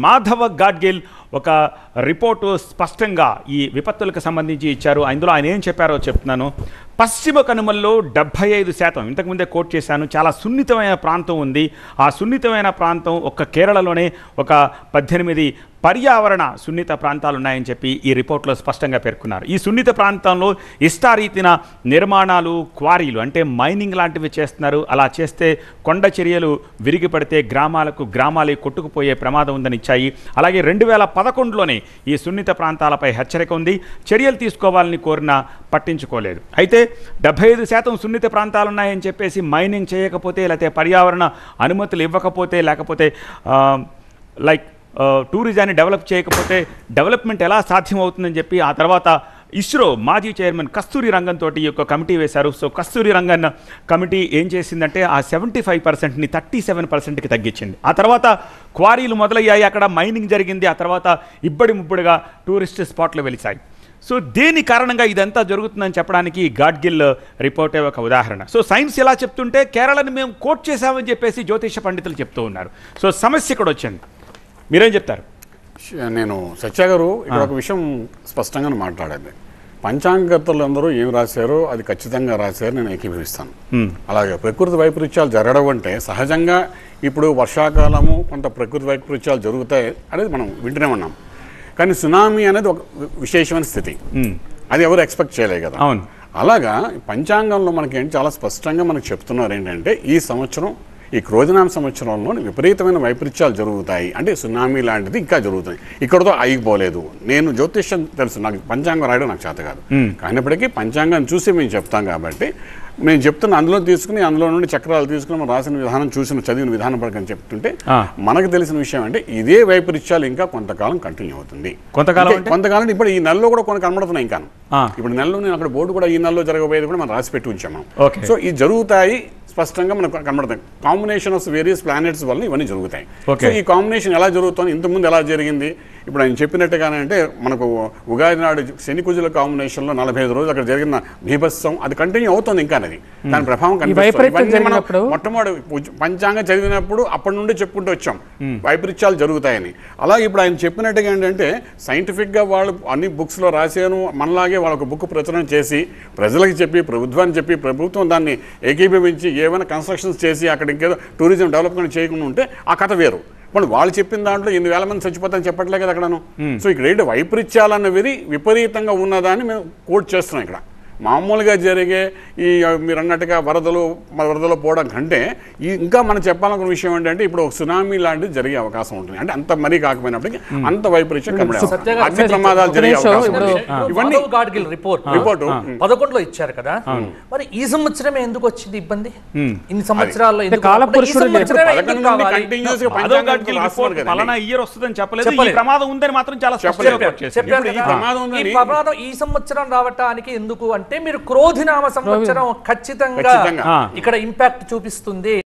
మాధవ గాడ్గిల్ ఒక రిపోర్టు స్పష్టంగా ఈ విపత్తులకు సంబంధించి ఇచ్చారు అందులో ఆయన ఏం చెప్పారో చెప్తున్నాను పశ్చిమ కనుమల్లో డెబ్భై ఐదు శాతం ఇంతకుముందే కోట్ చేశాను చాలా సున్నితమైన ప్రాంతం ఉంది ఆ సున్నితమైన ప్రాంతం ఒక్క కేరళలోనే ఒక పద్దెనిమిది పర్యావరణ సున్నిత ప్రాంతాలు ఉన్నాయని చెప్పి ఈ రిపోర్ట్లో స్పష్టంగా పేర్కొన్నారు ఈ సున్నిత ప్రాంతంలో ఇష్టారీతిన నిర్మాణాలు క్వారీలు అంటే మైనింగ్ లాంటివి చేస్తున్నారు అలా చేస్తే కొండ చర్యలు విరిగిపడితే గ్రామాలకు గ్రామాలే కొట్టుకుపోయే ప్రమాదం ఉందని ఇచ్చాయి అలాగే రెండు వేల పదకొండులోనే ఈ సున్నిత ప్రాంతాలపై హెచ్చరిక ఉంది చర్యలు తీసుకోవాలని కోరినా పట్టించుకోలేదు అయితే డెబ్బై ఐదు శాతం సున్నిత ప్రాంతాలు ఉన్నాయని చెప్పేసి మైనింగ్ చేయకపోతే లేకపోతే పర్యావరణ అనుమతులు ఇవ్వకపోతే లేకపోతే ఆ, లైక్ ఆ, టూరిజాన్ని డెవలప్ చేయకపోతే డెవలప్మెంట్ ఎలా సాధ్యం అవుతుందని చెప్పి ఆ తర్వాత ఇస్రో మాజీ చైర్మన్ కస్తూరి రంగన్ తోటి ఈ యొక్క కమిటీ వేశారు సో కస్తూరి రంగన్ కమిటీ ఏం చేసిందంటే ఆ సెవెంటీ ఫైవ్ పర్సెంట్ని థర్టీ సెవెన్ పర్సెంట్కి తగ్గించింది ఆ తర్వాత క్వారీలు మొదలయ్యాయి అక్కడ మైనింగ్ జరిగింది ఆ తర్వాత ఇబ్బడి ముబ్బడిగా టూరిస్ట్ స్పాట్లు వెలిసాయి సో దేని కారణంగా ఇదంతా జరుగుతుందని చెప్పడానికి గాడ్గిల్ రిపోర్టే ఒక ఉదాహరణ సో సైన్స్ ఎలా చెప్తుంటే కేరళని మేము కోట్ చేశామని చెప్పేసి జ్యోతిష పండితులు చెప్తూ ఉన్నారు సో సమస్య ఇక్కడ వచ్చింది మీరేం చెప్తారు నేను సత్య గారు ఇక్కడ ఒక విషయం స్పష్టంగా మాట్లాడాలి పంచాంగకర్తలు అందరూ ఏం రాశారో అది ఖచ్చితంగా రాశారు నేను ఏకీభవిస్తాను అలాగే ప్రకృతి వైపరీత్యాలు జరగడం అంటే సహజంగా ఇప్పుడు వర్షాకాలము కొంత ప్రకృతి వైపరీత్యాలు జరుగుతాయి అనేది మనం వింటూనే ఉన్నాం కానీ సునామీ అనేది ఒక విశేషమైన స్థితి అది ఎవరు ఎక్స్పెక్ట్ చేయలేదు కదా అవును. అలాగా పంచాంగంలో మనకి ఏంటి చాలా స్పష్టంగా మనకు చెప్తున్నారు ఏంటంటే ఈ సంవత్సరం ఈ క్రోజనామ సంవత్సరంలో విపరీతమైన వైపరీత్యాలు జరుగుతాయి అంటే సునామీ లాంటిది ఇంకా జరుగుతుంది ఇక్కడతో ఆగిపోలేదు నేను జ్యోతిష్యం తెలుసు నాకు పంచాంగం రాయడం నాకు చేత కాదు కానప్పటికీ పంచాంగం చూసి మేము చెప్తాం కాబట్టి నేను చెప్తున్న అందులో తీసుకుని అందులో నుండి చక్రాలు తీసుకుని మనం రాసిన విధానం చూసిన చదివిన విధానం ప్రకారం చెప్తుంటే ఆ. మనకు తెలిసిన విషయం అంటే ఇదే వైపరీత్యాలు ఇంకా కొంతకాలం కంటిన్యూ అవుతుంది కొంతకాలం ఇంకా కొంతకాలం అంటే ఇప్పుడు ఈ నెలలో కూడా కొన్ని కనబడుతున్నాయి ఇంకా ఆ. ఇప్పుడు నెలలో నేను అక్కడ బోర్డు కూడా ఈ నెలలో జరగబోయేది కూడా మనం రాసి పెట్టి ఉంచాము Okay. సో ఇది జరుగుతాయి స్పష్టంగా మనకు కనబడతాయి కాంబినేషన్ ఆఫ్ వేరియస్ ప్లానెట్స్ వల్ల ఇవన్నీ జరుగుతాయి Okay. సో ఈ కాంబినేషన్ ఎలా జరుగుతుంది ఇంతకుముందు ఎలా జరిగింది ఇప్పుడు ఆయన చెప్పినట్టుగానే అంటే మనకు ఉగాది నాడు శని కుజుల కాంబినేషన్లో నలభై ఐదు రోజులు అక్కడ జరిగిన బీభత్సం అది కంటిన్యూ అవుతుంది ఇంకా అది దాని ప్రభావం కనిపిస్తుంది. వైపరీత్యం ఇవన్నీ మనం జరిగినప్పుడు- మొట్టమొదటి ఉజ్- పంచాంగం చదివినప్పుడు అప్పటి నుండి చెప్పుకుంటూ వచ్చాం వైపరీత్యాలు జరుగుతాయని అలాగే ఇప్పుడు ఆయన చెప్పినట్టుగా ఏంటంటే సైంటిఫిక్గా వాళ్ళు అన్ని బుక్స్లో రాశాను మనలాగే వాళ్ళ ఒక బుక్ ప్రచురణ చేసి ప్రజలకు చెప్పి ప్రభుత్వానికి చెప్పి ప్రభుత్వం దాన్ని ఏకీభవించి ఏమైనా కన్స్ట్రక్షన్స్ చేసి అక్కడ ఇంకేదో టూరిజం డెవలప్మెంట్ చేయకుండా ఉంటే ఆ కథ వేరు ఇప్పుడు వాళ్ళు చెప్పిన దాంట్లో ఎన్ని వేల మంది చచ్చిపోతారని చెప్పట్లే కదా అక్కడను సో ఇక్కడ ఏంటి వైపరీత్యాలన్నవి విపరీతంగా ఉన్నదాన్ని మేము కోట్ చేస్తున్నాం ఇక్కడ మామూలుగా జరిగే ఈ ఆ, మీరు అన్నట్టుగా వరదలు మ- వరదలు పోవడం కంటే ఈ ఇంకా మనం చెప్పాలనుకున్న విషయం ఏంటంటే ఇప్పుడు ఒక సునామీ లాంటిది జరిగే అవకాశం ఉంటుంది అంటే అంత మరీ కాకపోయినప్పటికీ అంత వైపరీత్యం కనబడే అవకాశం. సత్య గారు, అగ్ని ప్రమాదాలు జరిగే ఒక నిమిషం, అవకాశం ఇప్పుడు- ఉంది. ఇవన్నీ మాధవ్ గాడ్గిల్ రిపోర్ట్ రిపోర్టు పదకొండులో ఇచ్చారు కదా మరి ఈ సంవత్సరమే ఎందుకు వచ్చింది ఇబ్బంది ఇన్ని సంవత్సరాల్లో ఎందుకు కాల రాకుండా ఈ పురుషుడు లేదు. సంవత్సరమే ఎందుకు పదకొండు నుండి కావాలి? continuous గా మాధవ్ పంచాంగం గాడ్గిల్ రాస్తున్నారు రిపోర్ట్ కదండి. పలానా ఇయర్ వస్తుందని చెప్పలేదు ఈ చెప్పలేదు. ప్రమాదం ఉందని మాత్రం చాలా స్పష్టంగా చెప్పలేదు. కోట్ చేసింది. చెప్పారు ఇప్పుడు ఈ కదా, ప్రమాదం ఈ ఉందని- ప్రమాదం ఈ సంవత్సరం రావటానికి ఎందుకు అంటే మీరు క్రోధినామ సంవత్సరం ఖచ్చితంగా ఖచ్చితంగా. ఆ. ఇక్కడ ఇంపాక్ట్ చూపిస్తుంది